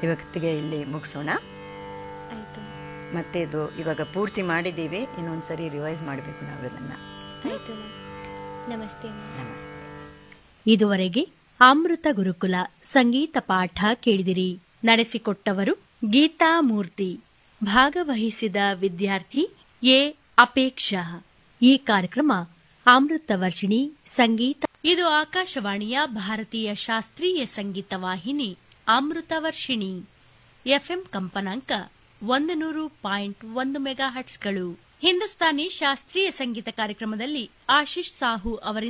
ಇವತ್ತಿಗೆ ಇಲ್ಲಿ ಮುಗಿಸೋಣ ಆಯಿತು ಮತ್ತೆ ಇದು ಇವಾಗ ಪೂರ್ತಿ ಮಾಡಿದ್ದೀವಿ ಇನ್ನೊಂದ್ಸರಿ ರಿವೈಸ್ ಮಾಡಬೇಕು ನಾವು ಇದನ್ನ ಆಯಿತು ನಮಸ್ತೆ ಮ್ಯಾಮ್ ನಮಸ್ತೆ ಇದುವರೆಗೆ ಅಮೃತ ಗುರುಕುಲ ಸಂಗೀತ ಪಾಠ ಕೇಳಿದಿರಿ ನಡೆಸಿಕೊಟ್ಟವರು ಗೀತಾ ಮೂರ್ತಿ ಭಾಗವಹಿಸಿದ ವಿದ್ಯಾರ್ಥಿ ಎ ಅಪೇಕ್ಷಾ ಈ ಕಾರ್ಯಕ್ರಮ ಅಮೃತ ವರ್ಷಿಣಿ ಸಂಗೀತ ಇದು ಆಕಾಶವಾಣಿಯ ಭಾರತೀಯ ಶಾಸ್ತ್ರೀಯ ಸಂಗೀತ ವಾಹಿನಿ ಅಮೃತ ವರ್ಷಿಣಿ ಎಫ್ಎಂ ಕಂಪನಾಂಕ ಒಂದು ನೂರು ಪಾಯಿಂಟ್ ಒಂದು ಮೆಗಾ ಹಟ್ಸ್ಗಳು ಹಿಂದೂಸ್ತಾನಿ ಶಾಸ್ತ್ರೀಯ ಸಂಗೀತ ಕಾರ್ಯಕ್ರಮದಲ್ಲಿ ಆಶೀಶ್ ಸಾಹು ಅವರಿಂದ